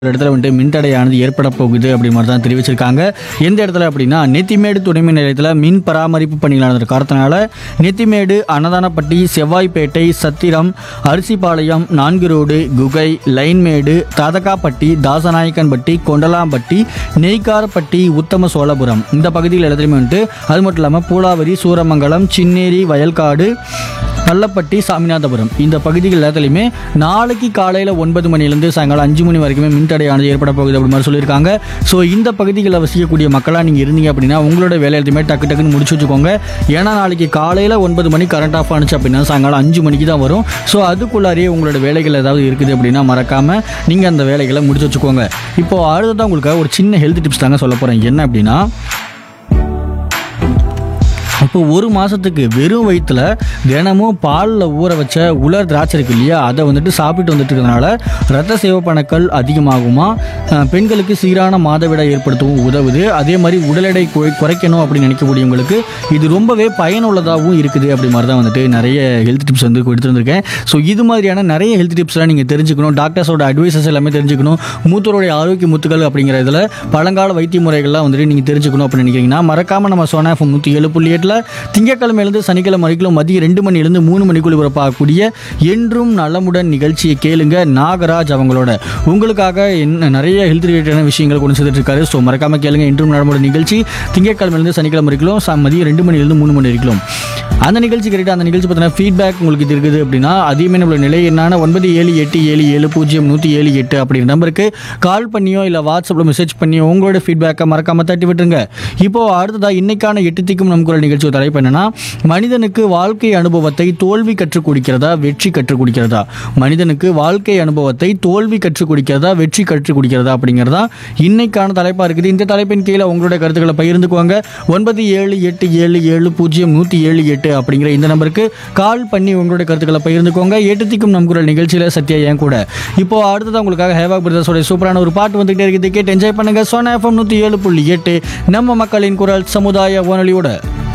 ஒரு இடத்துல வந்துட்டு மின்தடையானது ஏற்பட போகுது அப்படி மாதிரி தான் தெரிவிச்சிருக்காங்க எந்த இடத்துல அப்படின்னா நெத்திமேடு துணைமின் நிலையத்தில் மின் பராமரிப்பு பணிகள் நடந்த காரணத்தினால நெத்திமேடு அன்னதானப்பட்டி செவ்வாய்ப்பேட்டை சத்திரம் அரிசிபாளையம் நான்கு ரோடு குகை லைன்மேடு தாதகாப்பட்டி தாசநாயக்கன்பட்டி கொண்டலாம்பட்டி நெய்க்காரப்பட்டி உத்தம சோழபுரம் இந்த பகுதிகள் எல்லாத்துலேயுமே வந்துட்டு அது மட்டும் இல்லாமல் பூலாவரி சூரமங்கலம் சின்னேரி வயல்காடு பள்ளப்பட்டி சாமிநாதபுரம் இந்த பகுதிகள் எல்லாத்துலேயுமே நாளைக்கு காலையில் ஒன்பது மணிலேருந்து சாயங்காலம் அஞ்சு மணி வரைக்குமே மின்தடையானது ஏற்பட போகுது அப்படி மாதிரி சொல்லியிருக்காங்க ஸோ இந்த பகுதிகளில் வசிக்கக்கூடிய மக்களாக நீங்கள் இருந்தீங்க அப்படின்னா உங்களோட வேலை எல்லாத்தையுமே டக்கு டக்குன்னு முடிச்சு வச்சுக்கோங்க ஏன்னா நாளைக்கு காலையில் ஒன்பது மணி கரண்ட் ஆஃப் ஆனிச்சு அப்படின்னா சாயங்காலம் அஞ்சு மணிக்கு தான் வரும் ஸோ அதுக்குள்ளாரையே உங்களோட வேலைகள் ஏதாவது இருக்குது அப்படின்னா மறக்காமல் நீங்கள் அந்த வேலைகளை முடிச்சு வச்சுக்கோங்க இப்போ அடுத்ததான் உங்களுக்கு ஒரு சின்ன ஹெல்த் டிப்ஸ் தாங்க சொல்ல போகிறேன் என்ன அப்படின்னா இப்போ ஒரு மாதத்துக்கு வெறும் வயிற்றுல தினமும் பாலில் ஊற வச்ச உலர் திராட்சை இருக்கு இல்லையா அதை வந்துட்டு சாப்பிட்டு வந்துட்டு இருக்கிறதுனால ரத்த சிவப்பணுக்கள் அதிகமாகுமா அஹ் பெண்களுக்கு சீரான மாதவிடாய் ஏற்படுத்தவும் உதவுது அதே மாதிரி உடல் எடை குறை- குறைக்கணும் அப்படின்னு நினைக்கக்கூடியவங்களுக்கு இது ரொம்பவே பயனுள்ளதாகவும் இருக்குது அப்படி மாதிரி தான் வந்துட்டு நிறைய ஹெல்த் டிப்ஸ் வந்து எடுத்துருந்துருக்கேன் ஸோ இது மாதிரியான நிறைய ஹெல்த் டிப்ஸ்லாம் நீங்கள் தெரிஞ்சுக்கணும் டாக்டர்ஸோட அட்வைசஸ் எல்லாமே தெரிஞ்சுக்கணும் மூத்தோருடைய ஆரோக்கிய முத்துக்கள் அப்படிங்கிற இதில் பழங்கால வைத்திய முறைகள்லாம் வந்துட்டு நீங்கள் தெரிஞ்சுக்கணும் அப்படின்னு நினைக்கிறீங்கன்னா மறக்காமல் நம்ம சோனா எஃப்எம் நூற்றி ஏழு புள்ளி எட்டில் திங்கக்கிழமையிலேருந்து சனிக்கிழமை வரைக்கும் மதியம் ரெண்டு மணிலேருந்து மூணு மணிக்குள் வரப்பாகக்கூடிய என்றும் நலமுடன் நிகழ்ச்சியை கேளுங்க நாகராஜ் அவங்களோட உங்களுக்காக என்ன நிறைய ஹெல்த் ரிலேட்டடான விஷயங்கள் கொண்டு சேர்த்துட்டு இருக்காரு ஸோ மறக்காமல் கேளுங்க என்றும் நலமுடன் நிகழ்ச்சி திங்கக்கிழமையிலேருந்து சனிக்கிழமை வரைக்கும் ச- மதியம் ரெண்டு மணிலேருந்து மூணு மணி வரைக்கும் அந்த நிகழ்ச்சி கேட்டு அந்த நிகழ்ச்சி பற்றின ஃபீட்பேக் உங்களுக்கு இது இருக்குது அப்படின்னா அதையுமே நம்மளோட நிலை என்னான ஒன்பது ஏழு எட்டு ஏழு ஏழு பூஜ்ஜியம் நூற்றி ஏழு எட்டு அப்படிங்கிற நம்பருக்கு கால் பண்ணியோ இல்லை வாட்ஸ்அப்பில் மெசேஜ் பண்ணியோ உங்களோட ஃபீட்பேக்கை மறக்காம தட்டி விட்டுருங்க இப்போ அடுத்ததாக இன்னைக்கான எட்டு திக்கும் நம் குரல் நிகழ்ச்சி தலைப்பு என்னன்னா மனிதனுக்கு வாழ்க்கை அனுபவத்தை தோல்வி கற்றுக் கொடுக்கிறதா வெற்றி கற்றுக் கொடுக்கிறதா மனிதனுக்கு வாழ்க்கை அனுபவத்தை தோல்வி கற்றுக் கொடுக்கிறதா வெற்றி கற்றுக் கொடுக்கிறதா அப்படிங்கிறதா இன்னைக்கான தலைப்பாக இருக்குது இந்த தலைப்பின் கீழே உங்களுடைய கருத்துக்களை பகிர்ந்துக்குவாங்க ஒன்பது ஏழு எட்டு ஏழு ஏழு பூஜ்ஜியம் நூற்றி ஏழு எட்டு அப்படிங்கிற இந்த நம்பருக்கு கால் பண்ணி உங்களுடைய கருத்துக்களை பகிர்ந்துக்கோங்க எட்டுத்திக்கும் நம் குரல் நிகழ்ச்சியில் சத்யா என் கூட இப்போ அடுத்தது உங்களுக்காக ஹேவா பிரதர்ஸோட சூப்பரான ஒரு பாட்டு வந்துகிட்டே இருக்குது கேட்டு என்ஜாய் பண்ணுங்க சோனா எஃப்எம் நூற்றி ஏழு புள்ளி எட்டு நம்ம மக்களின் குரல் சமுதாய வானொலியோட